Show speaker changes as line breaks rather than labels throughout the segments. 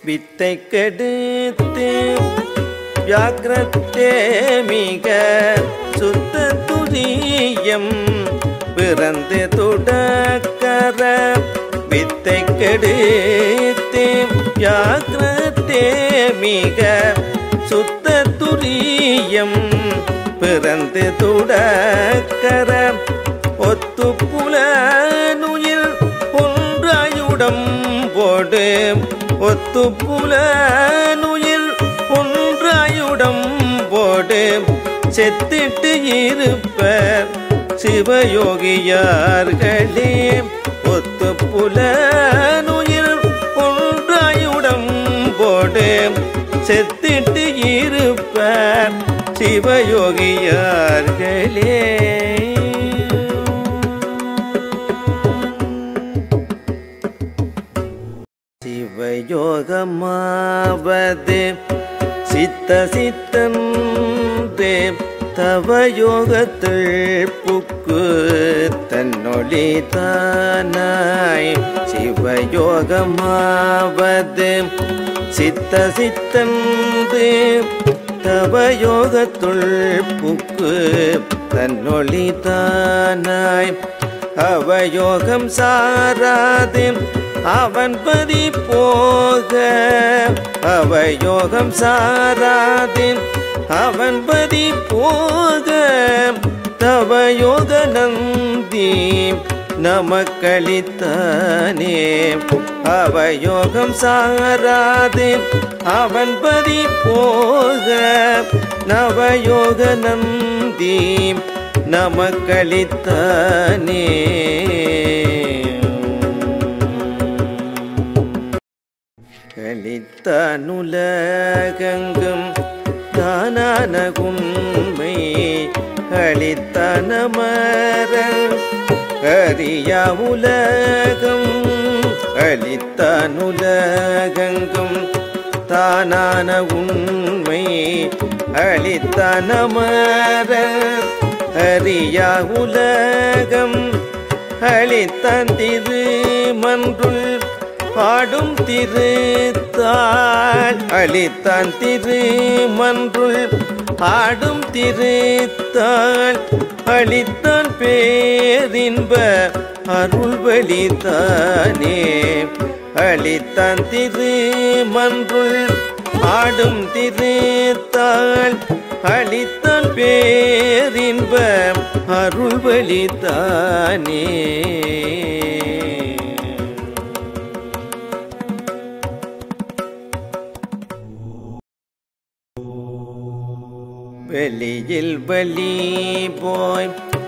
வித்தை கெடுத்து வியாக்கிரத்தே மிக சுத்த துரியம் பிறந்து துடக்கர வித்தை கெடுத்து வியாக்கிரத்தே மிக சுத்த துரியம் பிறந்து துடக்கர ஒத்து புலனுயிர் ஒன்றாயுடம் போடு ஒத்து புலனுயிர் ஒன்றாயுடம் போடு செத்திட்டு இருப்பர் சிவயோகியார்களே ஒத்து புலனுயிர் ஒன்றாயுடம் போடு செத்திட்டு இருப்பர் சிவயோகியார்களே சிவயோகமாவது சித்த சித்தன்றே தவயோகத்தில் புக்கு தன்னொளி தானாய் சிவயோகமாவது சித்த சித்தன்று தவயோகத்துள் புக்கு தன்னொளி தானாய் அவயோகம் சாராது அவன் பதி போக அவயோகம் சாராது அவன் பதி போக தவயோக நந்தி நமக்களித்தானே அவயோகம் சாராது அவன் பதி போக நவயோக நந்தி நமக்களித்தானே கலித்தனுலகங்கும் தானான உண்மை அளித்தனமரல் அறியா உலகம் அளித்தனுலகங்கும் தானான உண்மை அளித்தனமரல் அறியா உலகம் அளித்தான் திரு மன்றுள் பாடும் திருத்தாள் அளித்தான் திரு மன்றுள் பாடும் திருத்தாள் அளித்தான் பேரின்ப அருள் வழித்தானே அளித்தான் திரு மன்றுள் ஆடும் திருத்தாள் அளித்தான் பேரின்ப அருள் வழித்தானே வெளியில் வலி போய்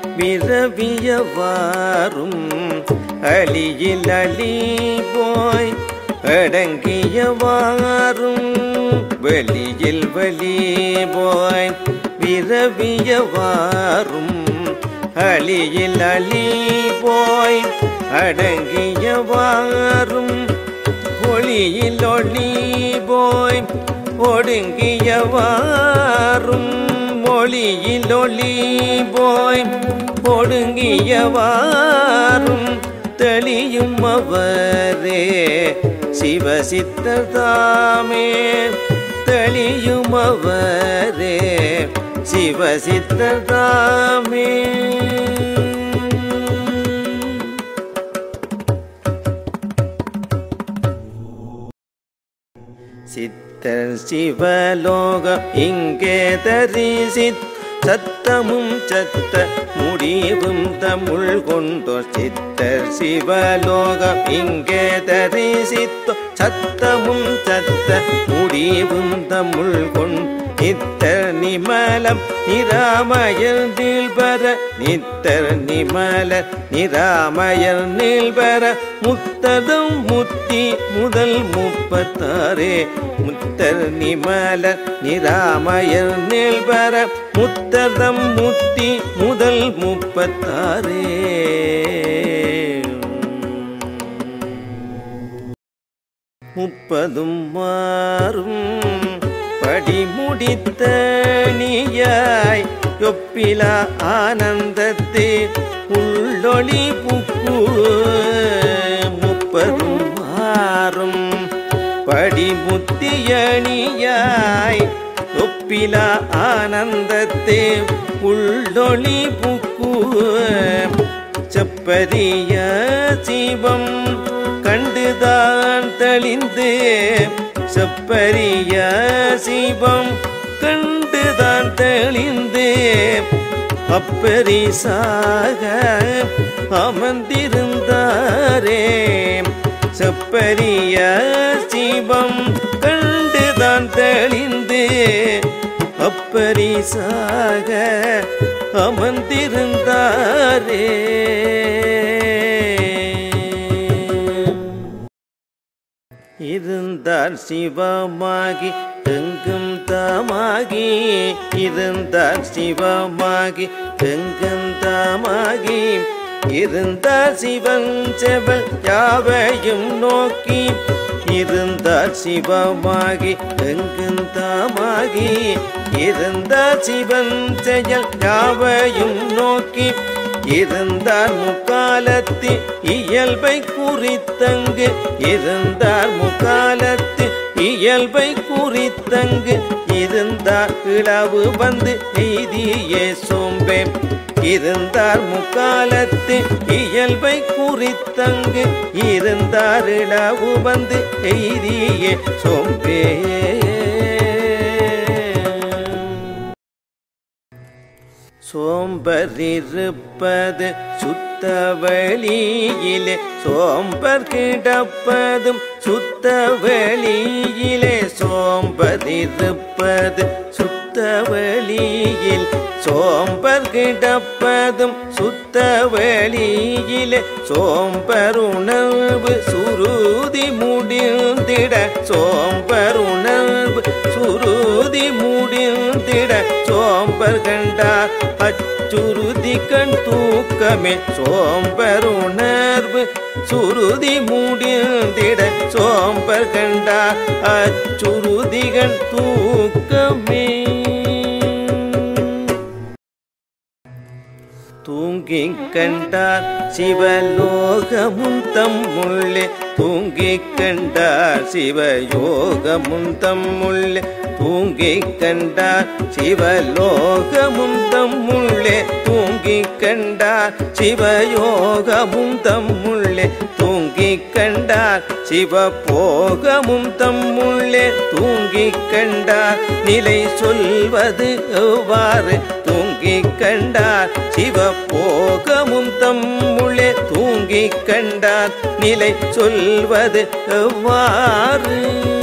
விரவியவாறும் அலியில் அலி போய் அடங்கியவாறும் வெளியில் வலி போய் விரவியவாறும் அலியில் அலி போய் அடங்கியவாறும் ஒளியில் ஒளி போய் ஒடுங்கியவாறும் மொழியில் ஒளி போய் ஒடுங்கியவாறும் தெளியும் அவரே சிவசித்ததாமே தெளியும் அவரே சிவசித்ததாமே சித்தர் சிவலோகம் இங்கே தரிசித் சத்தமும் சத்த முடிவும் தமிழ் கொண்டோ சித்தர் சிவலோகம் இங்கே தரிசித்தோ சத்தமும் சத்த முடிவும் தமிழ் கொண்டு நித்தர் நிமலம் நிராமயர் நீள்பர நித்தர் நிமலர் நிராமயர் நீள்பர முத்ததும் முத்தி முதல் முப்பத்தாறே முத்தர் நிமலர் நிராமயர் நீள்பர முத்ததம் முத்தி முதல் முப்பத்தாறே முப்பதும் மாறும் படி முடித்த நீயாய் ஒப்பிலா ஆனந்தத்தே உள்ளொளி புக்கு முப்பதும் மாறும் படி படிமுத்தியணியாய் ஒப்பிலா ஆனந்தத்தே உள்ளொளி புக்கு செப்பரிய சிவம் கண்டுதான் தெளிந்து செப்பரிய சிவம் கண்டுதான் தெளிந்து அப்பரிசாக அமர்ந்திருந்தாரே செப்பரிய சிவம் கண்டுதான் தெளிந்து அப்பரிசாக அமர்ந்திருந்தாரே இருந்தார் சிவமாகி எங்கும் தாமாகி இருந்தார் சிவமாகி எங்கும் தாமாகி இருந்தார் சிவன் செவல் யாவையும் நோக்கி இருந்தார் சிவமாகி எங்கும் தாமாகி இருந்தார் சிவன் செயல் யாவையும் நோக்கி இருந்தார் முக்காலத்து இயல்பை குறித்தங்கு இருந்தார் முக்காலத்து இயல்பை குறித்தங்கு இருந்தார் இளவு வந்து எய்தியே சோம்பே இருந்தார் முக்காலத்து இயல்பை குறித்தங்கு இருந்தார் இளவு வந்து எய்தியே சோம்பே சோம்பரிருப்பது சுத்த வெளியிலே சோம்பர் கிடப்பதும் சுத்த வெளியிலே சோம்பரிருப்பது சுத்த வெளியில் சோம்பர் கிடப்பதும் சுத்த வெளியிலே சோம்பருணர்வு சுருதி முடிந்திட சோம்பருணர்வு சுருதி முடிந்திட சோம்பர் கண்டார் அச்சுருதி கண் தூக்கமே சோம்பருணர்வு சுருதி முடிந்திட சோம்பர் கண்டார் அச்சுருதி கண் தூக்கமே தூங்கிக் கண்டார் சிவலோகமும் தம்முள்ளே தூங்கிக் கண்டார் சிவயோகமும் தம்முள்ளே தூங்கிக் கண்டார் சிவலோகமும் தம்முள்ளே தூங்கிக் கண்டார் சிவயோகமும் தம்முள்ளே தூங்கிக் கண்டார் சிவபோகமும் தம்முள்ளே தூங்கிக் கண்டார் நிலை சொல்வது எவ்வாறு தூங்கிக் கண்டார் சிவபோகமும் தம்முள்ளே தூங்கிக் கண்டார் நிலை சொல்வது எவ்வாறு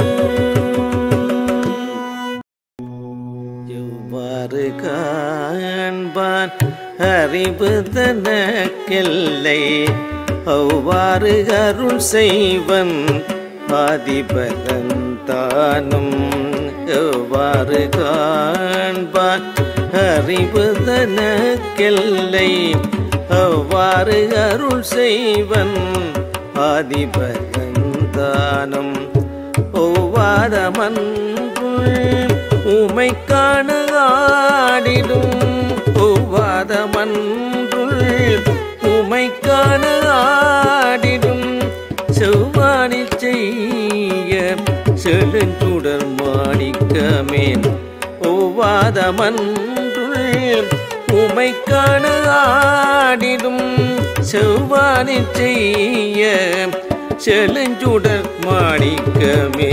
எவ்வாறு காண்பான் அறிவு தனக்கெல்லை அவ்வாறு அருள் செய்வன் ஆதிபரந்தானும் எவ்வாறு காண்பான் அறிவு தனக்கெல்லை அவ்வாறு அருள் செய்வன் ஆதிபரந்தானும் ஒவ்வாதமன்றுள் உமை காண ஆடிடும் ஒவ்வாதமன்றுள் உமை காண ஆடிடும் செவ்வாணி செய்ய செழுஞ்சுடர் மாணிக்கமேன் ஒவ்வாதமன்றுள் உமை காண ஆடிடும் செவ்வாணி செய்ய செழுஞ்சுடர் மாணிக்கமே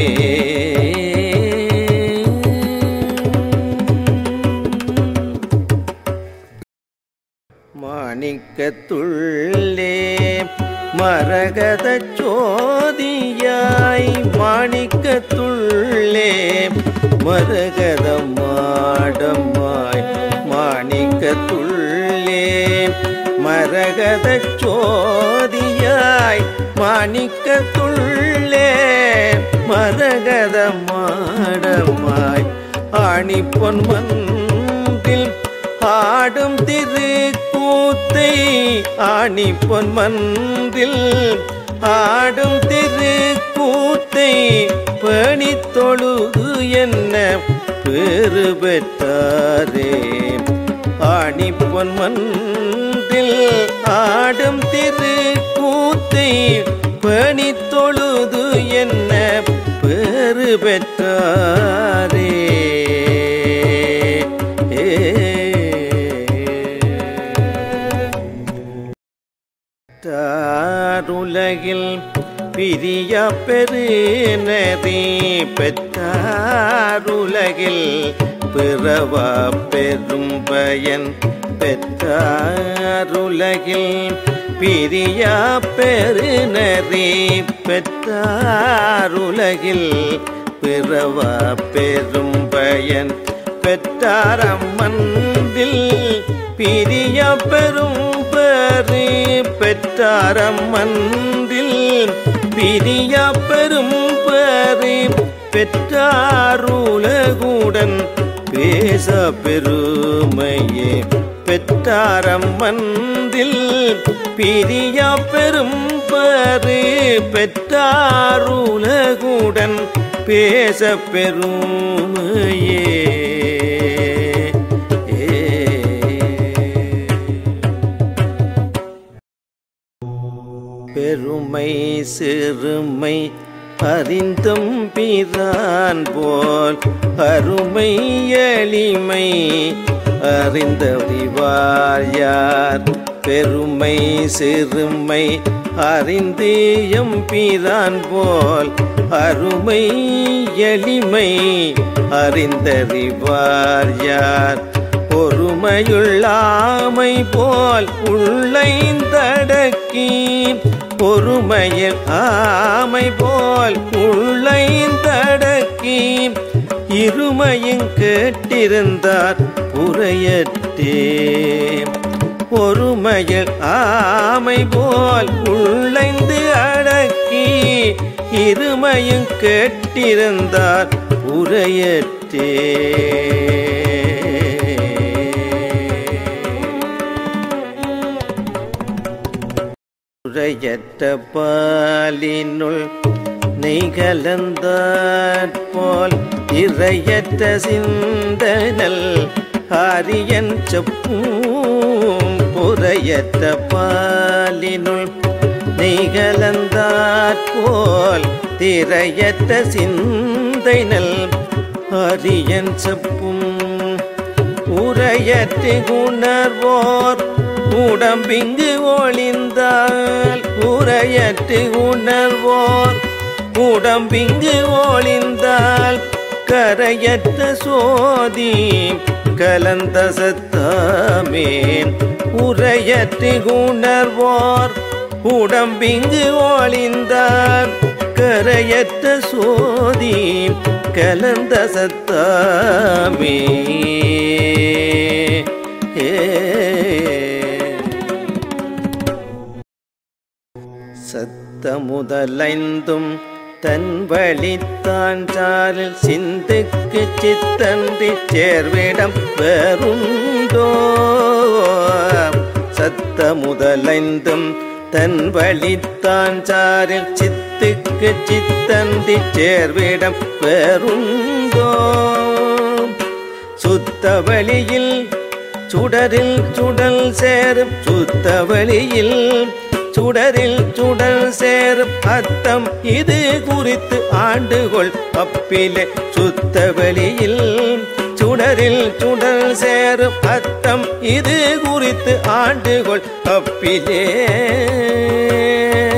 மாணிக்கத்துள்ளே மரகத சோதியாய் மாணிக்கத்துள்ளே மரகத மாடமாய் மாணிக்கத்துள்ளே மரகத சோதியாய் மாணிக்கத்துள்ளே மரகத மாடமாய் ஆணி பொன்மன்றில் ஆடும் திருக்கூத்தை ஆணி பொன்மன்றில் ஆடும் திருக்கூத்தை பணி தொழுது என்ன பெரு பெற்றாரே ஆணி பொன்மன்றில் ஆடும் திருக்கூத்தை பணி தொழுது என்ன பேறு பெற்றாரே தாருலகில் பிரிய பெருநெறி பெற்றாருலகில் பிறவா பெரும் பயன் பெற்றாருலகில் பிரிய பெருநெறி பெற்றாருலகில் பிறவா பெரும் பயன் பெற்றாரம்மன்பில் பிரிய பெரும் பெரு பெற்றாரம்மன்பில் பிரிய பெரும் பெரு பெற்றாருலகுடன் பேச பெருமையே பெற்றாரம்மன்றில் பிரிய பெரும் பரு பெற்றாருலகுடன் பேச பெருமையே பெருமை சிறுமை அறிந்தும் பிரான் போல் அருமை எளிமை அறிந்தறிவார் யார் பெருமை சிறுமை அறிந்து எம்பிரான் போல் அருமை எளிமை அறிந்தறிவார் யார் பொறுமையுள்ளாமை போல் உள்ளைந்தடக்கி பொறுமையில் ஆமை போல் உள்ளைந்தடக்கி இருமையும் கேட்டிருந்தார் உரையற்றே பொறுமையில் ஆமை போல் உள்ளைந்து அடக்கி இருமையும் கேட்டிருந்தார் உரையற்றே உரையற்ற பாலினுள் நெய் கலந்தாற்போல் இறையற்ற சிந்தனல் ஆரியன் செப்பும் புறையற்ற பாலினுள் நெய் கலந்தாற்போல் திரையற்ற சிந்தைனல் ஆரியன் செப்பும் உரையற்று உணர்வோர் உடம்பிங்கு ஒளிந்தால் உரையற்று உணர்வோர் உடம்பிங்கு ஒளிந்தால் கரையற்ற சோதி கலந்த சத்தாமேன் உரையற்று உணர்வோர் உடம்பிங்கு ஒளிந்தால் கரையற்ற சோதி கலந்த சத்தாமே சத்த முதலைந்தும் தன் வழித்தான் சாரில் சிந்துக்கு சித்தன்றி சேர்விடம் பெருந்தோ சத்த முதலைந்தும் தன் வழித்தான் சாரில் சித்துக்கு சித்தன்றி சேர்விடம் பெருந்தோ சுத்த வழியில் சுடரில் சுடல் சேரும் சுத்த வழியில் சுடரில் சுடல் சேரும் அத்தம் இது குறித்து ஆண்டுகொள் அப்பிலே சுத்த வெளியில் சுடரில் சுடல் சேரும் அத்தம் இது குறித்து ஆண்டுகொள் அப்பிலே